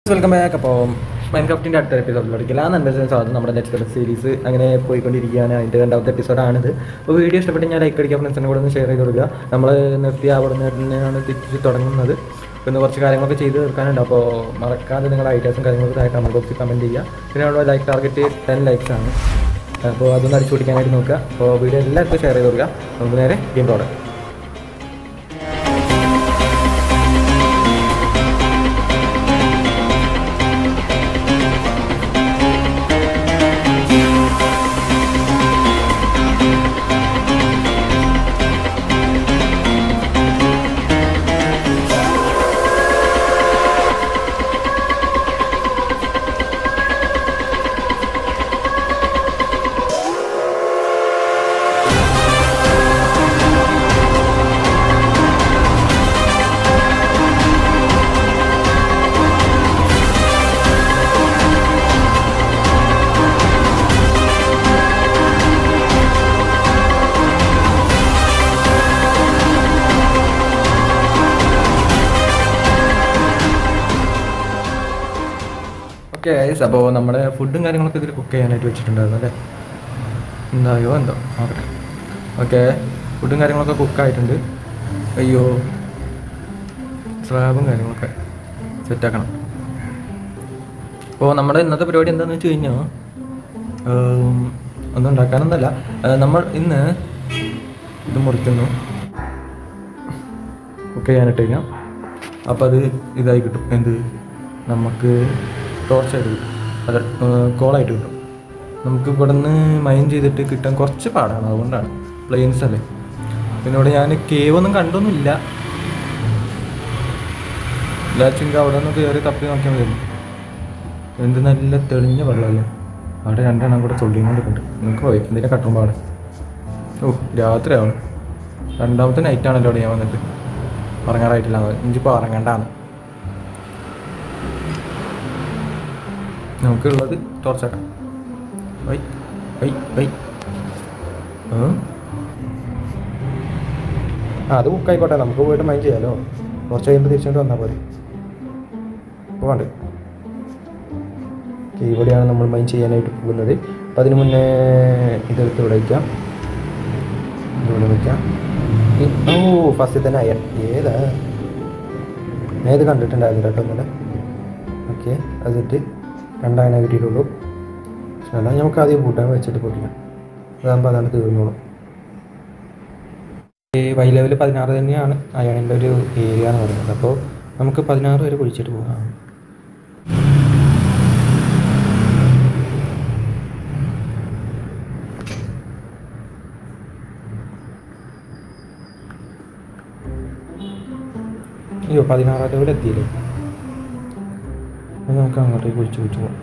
Welcome back അപ്പോൾ മൈൻക്രാഫ്റ്റിൻ്റെ അടുത്ത എപ്പിസോഡിലേക്ക് ആ നമ്പേഴ്സിന് സ്വാഗതം നമ്മുടെ നെക്സ്റ്റ് സീരീസ് അങ്ങനെ പോയിക്കൊണ്ടിരിക്കുകയാണ് അതിൻ്റെ രണ്ടാമത്തെ എപ്പിസോഡാണിത് അപ്പോൾ വീഡിയോ ഇഷ്ടപ്പെട്ട് ഞാൻ ലൈക്ക് അടിക്കുക ഫ്രണ്ട്സിനെ കൂടെ ഒന്ന് ഷെയർ ചെയ്ത് കൊടുക്കുക നമ്മൾ നിർത്തി അവിടെ നിന്ന് തന്നെയാണ് തിരിച്ച് തുടങ്ങുന്നത് പിന്നെ കുറച്ച് കാര്യങ്ങളൊക്കെ ചെയ്ത് തീർക്കാനുണ്ട് അപ്പോൾ മറക്കാതെ നിങ്ങളുടെ ഐഡിയാസും കാര്യങ്ങളൊക്കെ താഴെ കമൻറ്റ് ബോക്സിൽ കമൻറ്റ് ചെയ്യുക പിന്നെ നമ്മുടെ ലൈക്ക് ടാർഗറ്റ് ടെൻ ലൈക്സ് ആണ് അപ്പോൾ അതൊന്ന് അടിച്ചു പിടിക്കാനായിട്ട് നോക്കുക അപ്പോൾ വീഡിയോ എല്ലാവർക്കും ഷെയർ ചെയ്ത് കൊടുക്കുക നമുക്ക് നേരെ ഗെയിം തുടങ്ങാം ഓക്കെ ഗൈസ് അപ്പോൾ നമ്മുടെ ഫുഡും കാര്യങ്ങളൊക്കെ ഇതിൽ കുക്ക് ചെയ്യാനായിട്ട് വെച്ചിട്ടുണ്ടായിരുന്നു അല്ലേ എന്തായോ എന്തോ നോക്കട്ടെ ഓക്കെ ഫുഡും കാര്യങ്ങളൊക്കെ കുക്കായിട്ടുണ്ട് അയ്യോ സ്ലാബും കാര്യങ്ങളൊക്കെ സെറ്റാക്കണം അപ്പോൾ നമ്മുടെ ഇന്നത്തെ പരിപാടി എന്താണെന്ന് വെച്ച് കഴിഞ്ഞാൽ ഉം, ഒന്നും ഉണ്ടാക്കാനൊന്നുമല്ല ആ, നമ്മൾ ഇന്ന് ഇത് മുറിക്കുന്നു കുക്ക് ചെയ്യാനിട്ട് കഴിഞ്ഞാൽ അപ്പോൾ അത് ഇതായി കിട്ടും എന്ത് നമുക്ക് ടോർച്ചായിട്ട് കിട്ടും അത് കോളായിട്ട് കിട്ടും നമുക്ക് ഇവിടെ നിന്ന് മൈൻ ചെയ്തിട്ട് കിട്ടാൻ കുറച്ച് പാടാണ് അതുകൊണ്ടാണ് പ്ലെയിൻസ് അല്ലേ പിന്നെ ഇവിടെ ഞാൻ കേവ് ഒന്നും കണ്ടൊന്നുമില്ല ലാച്ചിങ്ക അവിടെ നിന്ന് കയറി തപ്പി നോക്കിയാൽ മതി എന്ത് നല്ല തെളിഞ്ഞ വെള്ളമല്ലേ അവിടെ രണ്ടെണ്ണം കൂടെ തുള്ളിയും കൊണ്ടിട്ടുണ്ട് നിങ്ങൾക്ക് പോയി എന്തിനാ കട്ടുമ്പോൾ ഓ രാത്രിയാവണം രണ്ടാമത്തെ നൈറ്റാണല്ലോ അവിടെ ഞാൻ വന്നിട്ട് ഉറങ്ങാറായിട്ടില്ല ഇഞ്ചിപ്പോൾ ഉറങ്ങണ്ടാന്ന് നമുക്കുള്ളത് ടോർച്ചാക്കാം വൈ വൈ വൈ ആ ആ അത് ബുക്കായിക്കോട്ടെ നമുക്ക് പോയിട്ട് മൈൻഡ് ചെയ്യാലോ കുറച്ച് കഴിയുമ്പോൾ തിരിച്ചുകൊണ്ട് വന്നാൽ പോരെ ഇപ്പോൾ വേണ്ട ഓക്കെ ഇവിടെയാണ് നമ്മൾ മൈൻഡ് ചെയ്യാനായിട്ട് പോകുന്നത് അപ്പം അതിന് മുന്നേ ഇതെടുത്ത് ഇവിടെ വയ്ക്കാം ഇവിടെ വയ്ക്കാം ഈ- ഓ ഫസ്റ്റ് തന്നെ അയൺ ഏതാ ഞാൻ ഇത് കണ്ടിട്ടുണ്ടായിരുന്നു കേട്ടോ ഇന്നലെ ഓക്കെ അതിട്ട് രണ്ടായണ കിട്ടിയിട്ടുള്ളൂ പക്ഷെ അതാ നമുക്ക് ആദ്യം കൂട്ടാൻ വെച്ചിട്ട് പൊട്ടിക്കാം അതാകുമ്പോൾ അതാണ് തീർന്നോളും ഈ വൈ ലെവൽ പതിനാറ് തന്നെയാണ് അയണിൻ്റെ ഒരു ഏരിയ എന്ന് പറയുന്നത് അപ്പോൾ നമുക്ക് പതിനാറ് വരെ കുഴിച്ചിട്ട് പോകാം അയ്യോ പതിനാറാം ലെവൽ എത്തിയില്ലേ അപ്പോൾ നമുക്ക് അങ്ങോട്ടേക്ക് കുഴിച്ച് കുഴിച്ച് പോകാം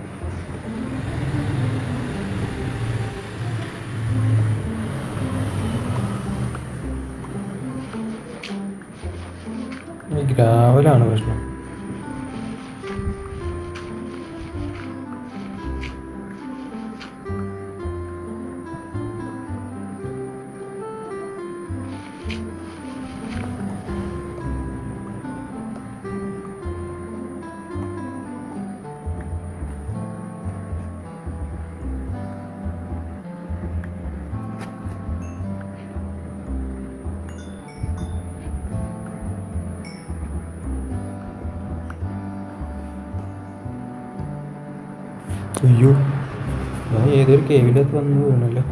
ഈ ഗ്രാവലാണ് പ്രശ്നം അയ്യോ ഞാൻ ഏതൊരു കേവിൻ്റെ അകത്ത് വന്ന് വീണല്ലോ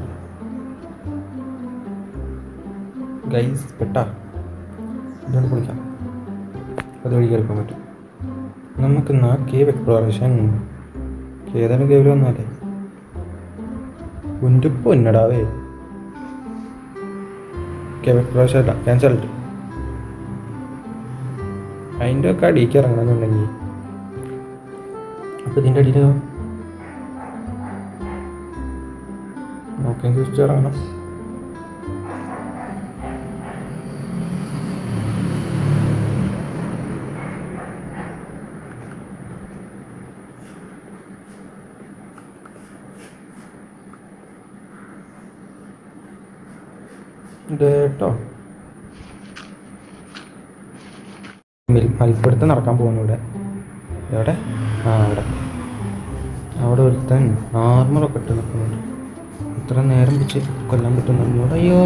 ഗൈസ് പെട്ടാ ഇതുകൊണ്ട് പൊളിക്കാം അതുവഴി കയറിക്കാൻ പറ്റും നമുക്ക് എന്നാ കേവ് എക്സ്പ്ലോറേഷൻ ഏതാണ് കേവിൽ വന്നാലേ ഉൻ്റെ പൊന്നടാവേ കേവ് എക്സ്പ്ലോറേഷൻ അല്ല ക്യാൻസൽ അതിൻ്റെ ഒക്കെ അടിയിലേക്ക് ഇറങ്ങണമെന്നുണ്ടെങ്കിൽ അപ്പോൾ ഇതിൻ്റെ അടിയിലോ നോക്കിയും തിരിച്ചിറങ്ങണം കേട്ടോ മൽപ്പെടുത്ത് നടക്കാൻ പോകുന്നു ഇവിടെ എവിടെ ആ അവിടെ അവിടെ ഒരുത്തൻ ആർമറൊക്കെ ഇട്ട് നിൽക്കുന്നുണ്ട് ഇത്ര നേരം വെച്ച് കൊല്ലാൻ പറ്റുന്നുണ്ട് അയ്യോ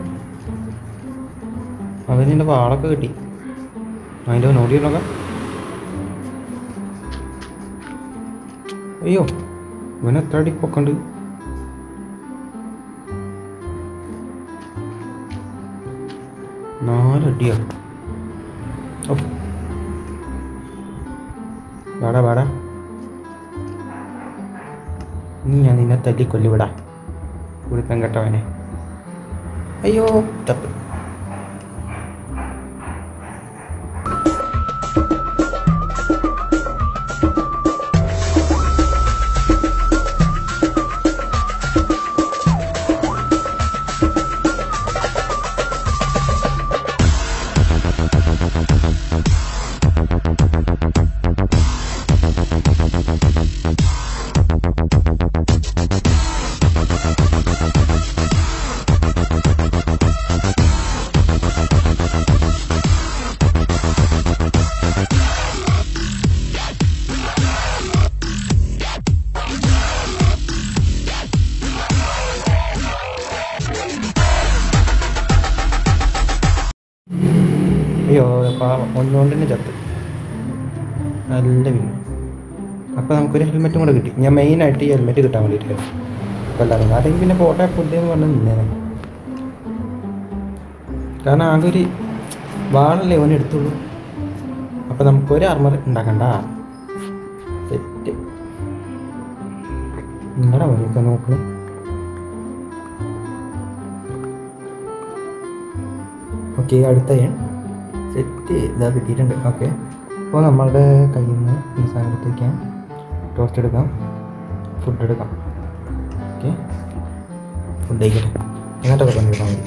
അവനെൻ്റെ വാളൊക്കെ കിട്ടി അതിൻ്റെ നോടി നോക്കാം അയ്യോ ഇവൻ എത്ര അടി പൊക്കണ്ട് നാലടിയോ ഓ വാടാ വാടാ നീ ഞാൻ നിന്നെ തല്ലി കൊല്ലിവിടാ കുടുക്കം കെട്ടവനെ അയ്യോ തപ്പ് അയ്യോ പാവം ഒന്നുകൊണ്ട് തന്നെ ചത്ത് നല്ല വീണു അപ്പോൾ നമുക്കൊരു ഹെൽമെറ്റും കൂടെ കിട്ടി ഞാൻ മെയിനായിട്ട് ഈ ഹെൽമെറ്റ് കിട്ടാൻ വേണ്ടിയിട്ടായിരുന്നു കൊല്ലാതെ അല്ലെങ്കിൽ പിന്നെ പോട്ടെ പുല്ലേന്ന് പറഞ്ഞ് നിന്നേനെ കാരണം ആകെ ഒരു വാളല്ലേ ഓൻ എടുത്തുള്ളൂ അപ്പോൾ നമുക്കൊരു ആർമർ ഉണ്ടാക്കണ്ട സെറ്റ് നിങ്ങളുടെ വഴിയൊക്കെ നോക്കണം ഓക്കെ അടുത്ത ഞാൻ സെറ്റ് ഇതാ കിട്ടിയിട്ടുണ്ട് ഓക്കെ അപ്പോൾ നമ്മളുടെ കയ്യിൽ നിന്ന് ഈ സാധനം എടുത്ത് വയ്ക്കാം ടോസ്റ്റ് എടുക്കാം ഫുഡ് എടുക്കാം ഓക്കെ ഫുഡ് കഴിക്കട്ടെ എന്നിട്ടൊക്കെ പണിയെടുക്കാൻ മതി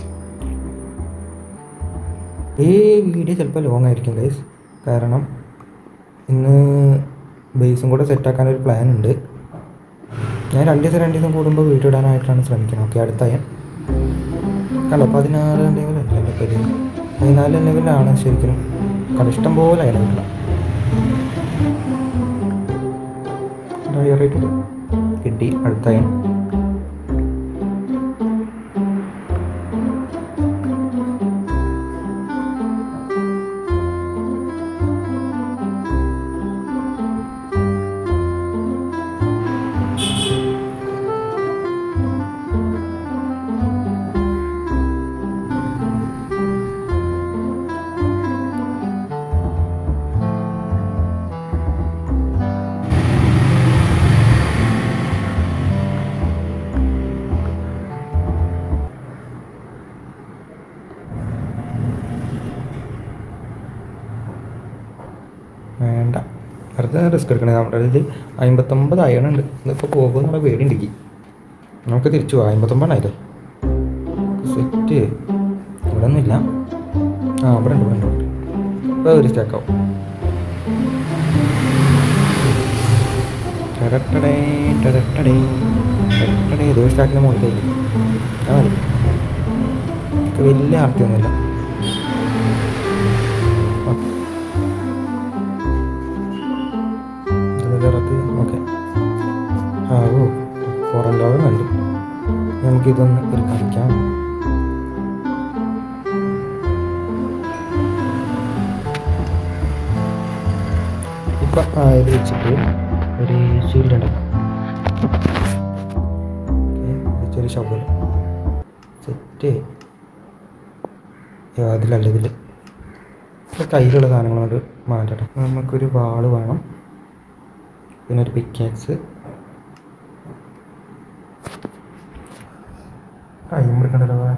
ഈ വീഡിയോ ചിലപ്പോൾ ലോങ് ആയിരിക്കും ഗൈസ് കാരണം ഇന്ന് ബേസും കൂടെ സെറ്റാക്കാൻ ഒരു പ്ലാൻ ഉണ്ട് ഞാൻ രണ്ട് ദിവസം രണ്ട് ദിവസം കൂടുമ്പോൾ വീഡിയോ ഇടാനായിട്ടാണ് ശ്രമിക്കുന്നത് ഓക്കെ അടുത്ത ഞാൻ കണ്ടോ പതിനാറ് ലെവലല്ല എൻ്റെ പേര് പതിനാല് ലെവലാണ് ശരിക്കും കണ്ടോ ഇഷ്ടം പോലെ ലെവലില്ല ഡയറേറ്റ് കിട്ടി അടുത്ത ഞാൻ വേണ്ട വെറുതെ റിസ്ക് എടുക്കണേ നമ്മുടെ ഇതിൽ അമ്പത്തൊമ്പത് അയൺ ഉണ്ട് ഇതിപ്പോൾ പോകുമെന്നുള്ള പേടി ഉണ്ടെങ്കിൽ നമുക്ക് തിരിച്ചു പോകാം അമ്പത്തൊമ്പതായില്ലേ സെറ്റ് ഇവിടെ ഒന്നുമില്ല ആ ഇവിടെ ഉണ്ട് ഇവിടെ ഉണ്ട് ഇവിടെ ഉണ്ട്. ഇപ്പോൾ ഒരു സ്റ്റാക്കാവും ടടട്ടടേ, ടടട്ടടേ, ടടട്ടടേ. ഏതോ സ്റ്റാക്കിൻ്റെ മുകളിലേക്ക് ആ മതി എനിക്ക് വലിയ ആർത്തിയൊന്നുമില്ല ആ. ഇതിലേക്ക് ഓക്കെ ആ ഓ പുറം ലോകം കണ്ടു നമുക്കിതൊന്ന് ഒരു കളിക്കാം ഇപ്പം ആ ഇത് വെച്ചിട്ട് ഒരു ഷീൽഡ് ഉണ്ടാക്കാം ഓക്കെ ഒരു ഷവൽ സെറ്റ് അതിലല്ല ഇതിൽ ഇപ്പം കയ്യിലുള്ള സാധനങ്ങൾ കൊണ്ട് മാറ്റട്ടെ നമുക്കൊരു വാള് വേണം പിന്നെ ഒരു പിക്കാക്സ് ടൈം എടുക്കണ്ടല്ലോ ഇവിടെ.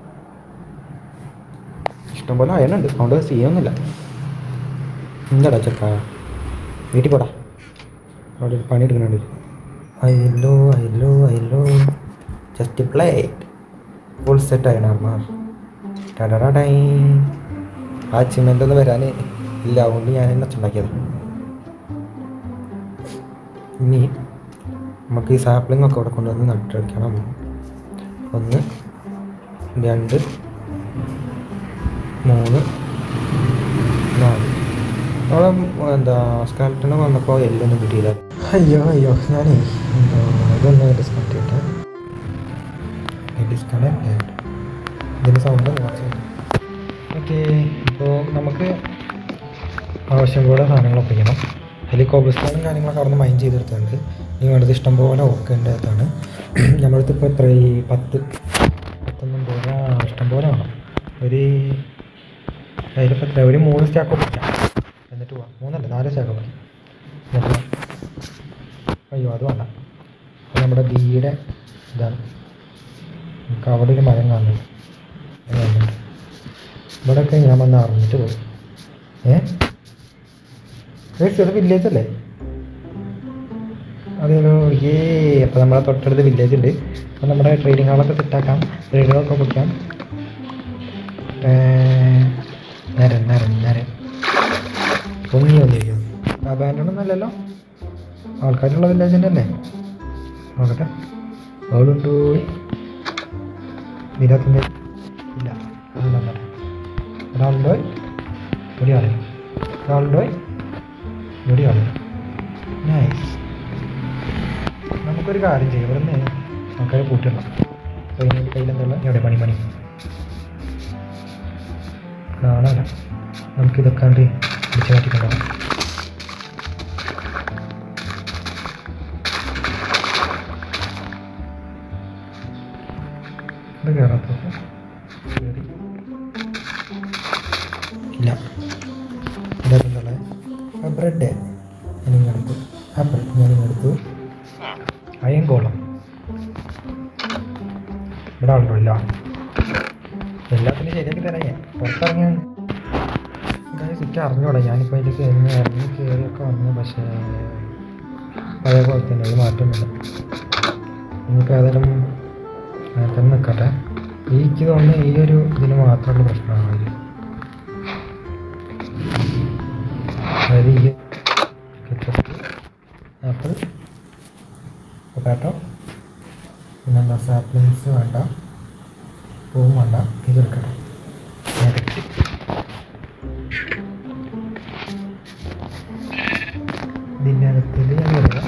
ഇഷ്ടംപോലെ അയണുണ്ട് അതുകൊണ്ട് ചെയ്യാനൊന്നുമില്ല എന്താടാ ചെറുക്കാ വീട്ടിൽ പോടാ അവിടെ ഒരു പണി എടുക്കുന്നുണ്ട് അയല്ലോ അയല്ലോ അയല്ലോ ജസ്റ്റ് പ്ലേറ്റ് ഫുൾ സെറ്റ് അയണാർമാർ ടടടടൈ ആ ചിമെൻ്റ് ഒന്നും വരാൻ ഇല്ല അതുകൊണ്ട് ഞാൻ എന്നെ ഉണ്ടാക്കിയത് ഇനി നമുക്ക് ഈ സാപ്ലിംഗ് ഒക്കെ അവിടെ കൊണ്ടുവന്ന് നട്ടുവയ്ക്കണം ഒന്ന് രണ്ട് മൂന്ന് നാല് നമ്മളെ എന്താ സ്കാൽപ്പിന് വന്നപ്പോൾ എല്ലൊന്നും കിട്ടിയില്ല അയ്യോ അയ്യോ ഞാനേ എന്താ ഇതൊന്ന് ഡിസ്കണക്ട് ചെയ്യട്ടെ ഡിസ്കണക്ട് ഇതിൻ്റെ സൗണ്ട് കുറച്ച് ഓക്കെ ഇപ്പോൾ നമുക്ക് ആവശ്യം പോലെ സാധനങ്ങൾ ഒപ്പിക്കണം അതിൽ കോബിൾസ്റ്റോണും കാര്യങ്ങളൊക്കെ അവിടെ നിന്ന് മൈൻഡ് ചെയ്തെടുത്തിട്ടുണ്ട് നിങ്ങളുടെ ഇഷ്ടം പോലെ ഓക്കേണ്ടതാണ് നമ്മളടുത്ത് ഇപ്പോൾ എത്ര ഈ പത്ത് പത്തൊന്നും പോലെ ആ, ഇഷ്ടം പോലെ വേണം ഒരു അതിലിപ്പോൾ എത്ര ഒരു മൂന്ന് സ്റ്റാക്ക് ഒപ്പിക്കാം എന്നിട്ട് പോവാം മൂന്നല്ല നാല് സ്റ്റാക്ക് മതി എന്നിട്ട് പോവാം. അയ്യോ അത് വേണ്ട അത് നമ്മുടെ ബിയുടെ ഇതാണ് നമുക്ക് അവിടെ ഒരു മരം കാണുന്നുണ്ട് അത് കാണുന്നുണ്ട് ഇവിടെയൊക്കെ ഞാൻ വന്ന് അറിഞ്ഞിട്ട് പോകും ഏ ഏ ചെറു വില്ലേജ് അല്ലേ അതെയോ ഏ അപ്പോൾ നമ്മളെ തൊട്ടടുത്ത് വില്ലേജ് ഉണ്ട് അപ്പോൾ നമ്മുടെ ട്രെയിനിങ് ഹാളൊക്കെ സെറ്റാക്കാം ട്രെയിനുകളൊക്കെ പൊയ്ക്കാം നേരം നേരം നേരം പൊങ്ങി വന്നിരിക്കും അബാൻഡൊന്നും അല്ലല്ലോ ആൾക്കാരുള്ള വില്ലേജ് തന്നെ അല്ലേ നോക്കട്ടെ അവളുണ്ട് ഇതിനകത്തുനിന്ന് ഇല്ല അതല്ല ഒരാളുണ്ടോ ഒരു ആളില്ല ഒരാളുണ്ടോ ഒരു ആളില്ല നൈസ് നമുക്കൊരു കാര്യം ചെയ്യാം ഇവിടെ നിന്ന് ആൾക്കാരെ കൂട്ടിടണം കയ്യിൽ കയ്യിലെന്തുള്ള എവിടെ പണി പണി കാണാല നമുക്കിതൊക്കെ കണ്ട് പിടിച്ചു മാറ്റിക്കൊണ്ടാണ് ഇത് കയറാത്ത കയറി ഇല്ല ഇതെന്താണ് ബ്രെഡ് ഞാനിങ്ങനെ എടുത്തു ആപ്പിൾ ഞാനിങ്ങനെ എടുത്തു അയങ്കോളം ഇവിടെ ആളുണ്ടോ ഇല്ല എല്ലാത്തിനും ശരിയാക്കി തരാം ഞാൻ പുറത്തിറങ്ങിയ ചുറ്റും അറിഞ്ഞൂടാ ഞാനിപ്പോൾ ഇതിലേക്ക് എന്ന് ഇറങ്ങി കയറിയൊക്കെ വന്നു പക്ഷേ പഴയ പോലെ തന്നെ ഒരു മാറ്റമൊന്നുമില്ല ഇനിയിപ്പോൾ ഏതായാലും അങ്ങനെ തന്നെ നിൽക്കട്ടെ എനിക്ക് തോന്നുന്നു ഈ ഒരു ഇതിന് മാത്രമുള്ള പ്രശ്നമാണ് ഇത് അതായത് ഈ ആപ്പിൾ പൊട്ടാറ്റോ പിന്നെന്താ സാപ്ലിങ്സ് വേണ്ട പൂവും വേണ്ട ഇതെടുക്കട്ടെ ക്യാരറ്റ് ഇതിൻ്റെ അകത്തിൽ ഞാൻ വരിക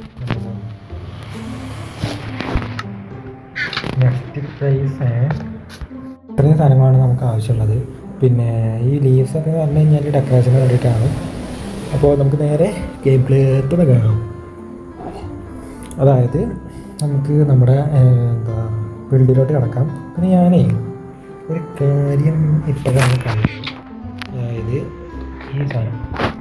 നെക്സ്റ്റ് പ്രൈസ് ഇത്രയും സാധനങ്ങളാണ് നമുക്ക് ആവശ്യമുള്ളത് പിന്നെ ഈ ലീവ്സ് ഒക്കെ പറഞ്ഞു കഴിഞ്ഞാൽ ഡെക്കറേഷന് വേണ്ടിയിട്ടാണ് അപ്പോൾ നമുക്ക് നേരെ ഗെയിം പ്ലേ തുടങ്ങാം അതായത് നമുക്ക് നമ്മുടെ ഏഹ്, എന്താ ഫീൽഡിലോട്ട് കിടക്കാം പിന്നെ ഞാനേ ഒരു കാര്യം ഇപ്പോഴാണ് കാണുന്നത് അതായത് ഈ സാധനം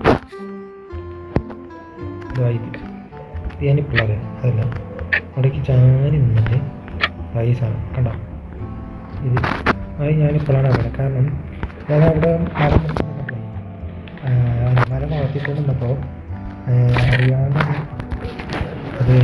ഇതായത് ഇത് ഞാനിപ്പോഴത് അതല്ല അവിടേക്ക് ചാരി നിന്നിട്ട് ആ ഈ സാധനം കണ്ടോ ഇത് അത് ഞാനിപ്പോഴാണ് അറിയുന്നത് കാരണം ഞാൻ അവിടെ മരം മുറിച്ചുകൊണ്ടിരുന്നപ്പോഴേ, ആ, മരം വളർത്തിക്കൊണ്ടിരുന്നപ്പോൾ അറിയാണ്ട് അത്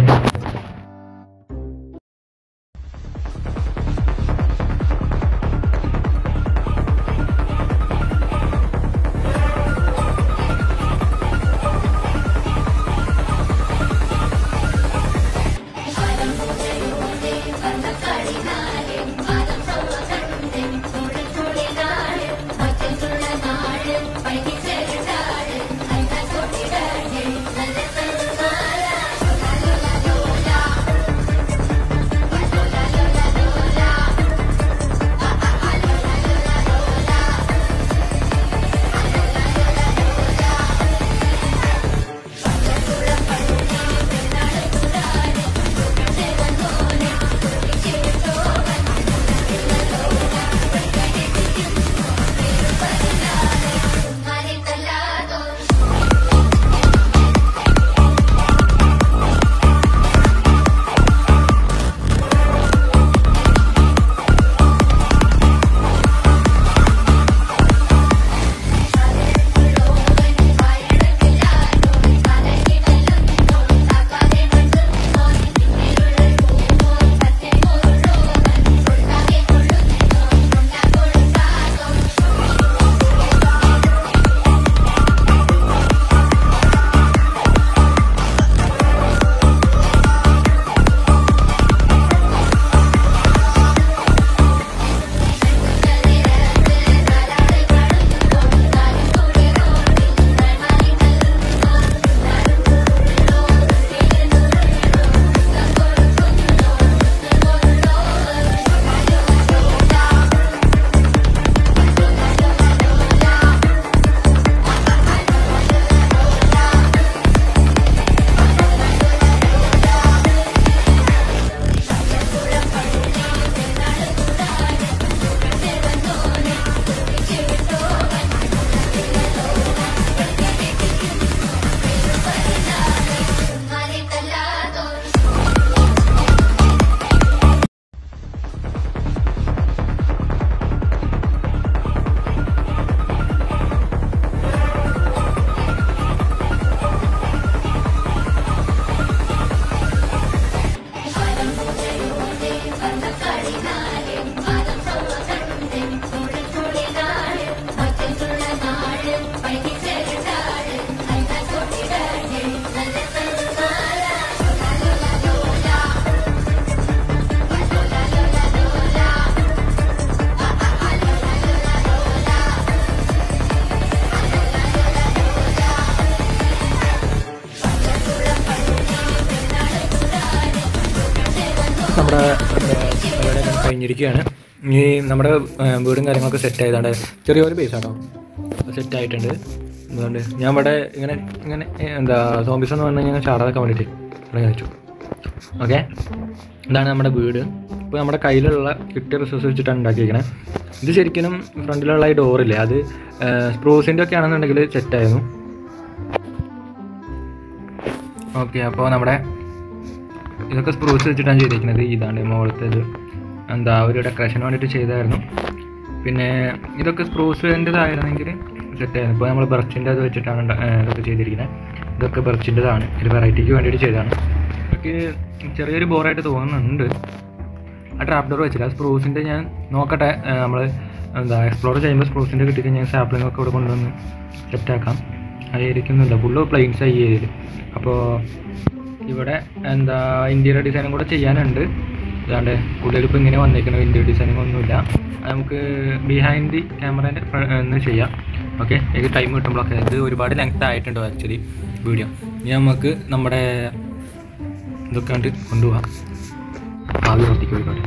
Thank you. നമ്മുടെ പരിപാടി കഴിഞ്ഞിരിക്കുകയാണ് ഇനി നമ്മുടെ ആ, വീടും കാര്യങ്ങളൊക്കെ സെറ്റ് ആയതാണ് ചെറിയൊരു ബേസ് ആണോ സെറ്റ് ആയിട്ടുണ്ട് അതുകൊണ്ട് ഞാൻ ഇവിടെ ഇങ്ങനെ ഇങ്ങനെ ഏ, എന്താ സോംബീസ് എന്ന് പറഞ്ഞു കഴിഞ്ഞാൽ ചാടാതൊക്കെ വേണ്ടിയിട്ട് ഇവിടെ വെച്ചു ഓക്കെ ഇതാണ് നമ്മുടെ വീട് ഇപ്പോൾ നമ്മുടെ കയ്യിലുള്ള കിട്ടിയ റിസോഴ്സ് വെച്ചിട്ടാണ് ഉണ്ടാക്കിയിരിക്കണേ ഇത് ശരിക്കും ഫ്രണ്ടിലുള്ള ഈ ഡോറില്ലേ അത് സ്പ്രൂസിൻ്റെ ഒക്കെ ആണെന്നുണ്ടെങ്കിൽ സെറ്റായിരുന്നു ഓക്കെ അപ്പോൾ നമ്മുടെ ഇതൊക്കെ സ്പ്രൂസ് വെച്ചിട്ടാണ് ചെയ്തിരിക്കുന്നത് ഇതാണ് മുകളത്തേത് എന്താ ഒരു ഡെക്കറേഷൻ വേണ്ടിയിട്ട് ചെയ്തായിരുന്നു പിന്നെ ഇതൊക്കെ സ്പ്രൂസിൻ്റെതായിരുന്നെങ്കിൽ സെറ്റായിരുന്നു ഇപ്പോൾ നമ്മൾ ബർച്ചിൻ്റെ അത് വെച്ചിട്ടാണ് ഉണ്ടാ- ഏർ ഇതൊക്കെ ചെയ്തിരിക്കുന്നത് ഇതൊക്കെ ബർച്ചിൻ്റെതാണ് ഒരു വെറൈറ്റിക്ക് വേണ്ടിയിട്ട് ചെയ്തതാണ് എനിക്ക് ചെറിയൊരു ബോറായിട്ട് തോന്നുന്നുണ്ട് ആ ട്രാപ്പ് ഡോർ വെച്ചില്ല സ്പ്രൂസിൻ്റെ ഞാൻ നോക്കട്ടെ നമ്മൾ എന്താ എക്സ്പ്ലോർ ചെയ്യുമ്പോൾ സ്പ്രൂസിൻ്റെ കിട്ടി ഞാൻ സാപ്ലിംഗ് ഒക്കെ ഇവിടെ കൊണ്ടുവന്ന് സെറ്റാക്കാം അത് ഇരിക്കുന്നില്ല ഫുള്ള് പ്ലെയിൻസ് ഈ ഏരിയയിൽ അപ്പോൾ ഇവിടെ എന്താ ഇൻറ്റീരിയർ ഡിസൈനും കൂടെ ചെയ്യാനുണ്ട് അതാണ്ട് കൂടുതൽ ഇപ്പോൾ ഇങ്ങനെ വന്നേക്കണം ഇൻറ്റീരിയർ ഡിസൈനിങ് ഒന്നുമില്ല അത് നമുക്ക് ബിഹൈൻഡ് ദി ക്യാമറേൻ്റെ എന്ന് ചെയ്യാം ഓക്കെ എനിക്ക് ടൈം കിട്ടുമ്പോഴൊക്കെ ഇത് ഒരുപാട് ലെങ്ത് ആയിട്ടുണ്ട് ആക്ച്വലി വീഡിയോ ഇനി നമുക്ക് നമ്മുടെ ഇതൊക്കെ കണ്ട് കൊണ്ടുപോകാം ആവി വർത്തിക്ക് പോയിക്കോട്ടെ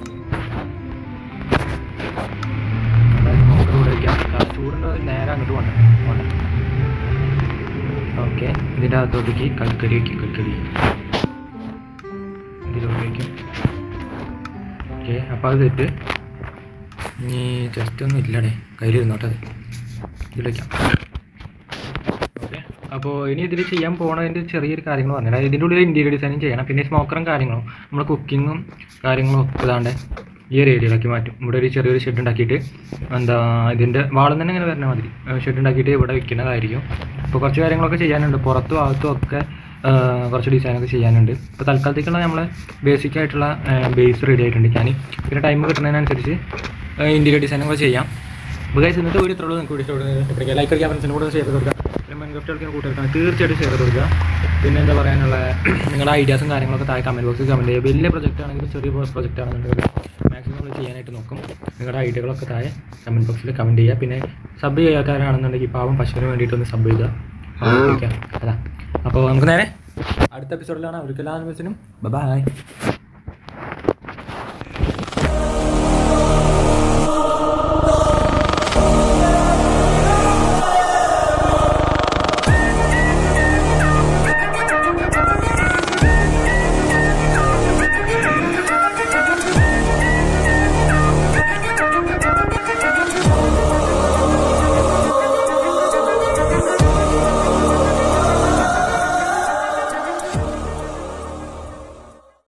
നമുക്ക് ഇവിടെ വയ്ക്കാം കാരണം ചൂടുണ്ട് നേരെ അങ്ങോട്ട് പോകണ്ട പോകണ്ട ഓക്കെ ഇതിൻ്റെ അകത്തോട്ടേക്ക് കൽക്കരി വയ്ക്കും കൽക്കരി ഇതിലോട്ട് വയ്ക്കും ഓക്കെ അപ്പോൾ അത് തെറ്റ് ഇനി ജസ്റ്റ് ഒന്നും ഇല്ലടേ കയ്യിലിരുന്നോട്ടെ അത് ഇതിൽ വയ്ക്കാം ഓക്കെ അപ്പോൾ ഇനി ഇതിൽ ചെയ്യാൻ പോണതിൻ്റെ ചെറിയൊരു കാര്യങ്ങൾ പറഞ്ഞില്ല ഇതിൻ്റെ ഉള്ളിൽ ഇൻറ്റീരിയർ ഡിസൈനിങ് ചെയ്യണം പിന്നെ സ്മോക്കറും കാര്യങ്ങളും നമ്മൾ കുക്കിങ്ങും കാര്യങ്ങളും ഒക്കെ ഇതാണ്ട് ഈ ഒരു ഏരിയയിലാക്കി മാറ്റും ഇവിടെ ഒരു ചെറിയൊരു ഷെഡ് ഉണ്ടാക്കിയിട്ട് എന്താ ഇതിൻ്റെ വാളം തന്നെ ഇങ്ങനെ വരണ മാതിരി ഷെഡ് ഉണ്ടാക്കിയിട്ട് ഇവിടെ വെക്കുന്നതായിരിക്കും അപ്പോൾ കുറച്ച് കാര്യങ്ങളൊക്കെ ചെയ്യാനുണ്ട് പുറത്തും അകത്തും ഒക്കെ ആ, കുറച്ച് ഡിസൈനൊക്കെ ചെയ്യാനുണ്ട് ഇപ്പോൾ തൽക്കാലത്തേക്കുള്ള നമ്മളെ ബേസിക് ആയിട്ടുള്ള ബേസ് റെഡി ആയിട്ടുണ്ട് ഞാൻ പിന്നെ ടൈം കിട്ടുന്നതിനനുസരിച്ച് ഇൻറ്റീരിയർ ഡിസൈനും കൂടെ ചെയ്യാം അപ്പോൾ ഗൈസ് ഇന്നത്തെ വീഡിയോ ഇത്രയുള്ളൂ നിങ്ങൾക്ക് വീഡിയോ ഇഷ്ടപ്പെടുക ലൈക്ക് അടിക്കാൻ ഫ്രണ്ട്സിന് കൂടെ ഷെയർ ചെയ്ത് കൊടുക്കുക പിന്നെ മൈൻക്രാഫ്റ്റ് കളിക്കാൻ കൂട്ടുകാർക്കാണ് തീർച്ചയായിട്ടും ഷെയർ ചെയ്ത് കൊടുക്കുക പിന്നെ എന്താ പറയാനുള്ള നിങ്ങളുടെ ഐഡിയാസും കാര്യങ്ങളൊക്കെ താഴെ കമൻറ്റ് ബോക്സിൽ കമൻറ്റ് ചെയ്യുക വലിയ പ്രൊജക്റ്റ് ആണെങ്കിലും ചെറിയ പ്രൊജക്റ്റ് ആണെന്നുണ്ടെങ്കിൽ മാക്സിമം നമ്മൾ ചെയ്യാനായിട്ട് നോക്കും നിങ്ങളുടെ ഐഡിയകളൊക്കെ താഴെ കമൻറ്റ് ബോക്സിൽ കമൻറ്റ് ചെയ്യുക പിന്നെ സബ് ചെയ്യാക്കാരാണെന്നുണ്ടെങ്കിൽ പാവം പശുവിന് വേണ്ടിയിട്ടൊന്ന് സബ് ചെയ്യുക ഓക്കെ അതാ അപ്പോൾ നമുക്ക് നേരെ അടുത്ത എപ്പിസോഡിലാണ് ഒരിക്കലും ബൈ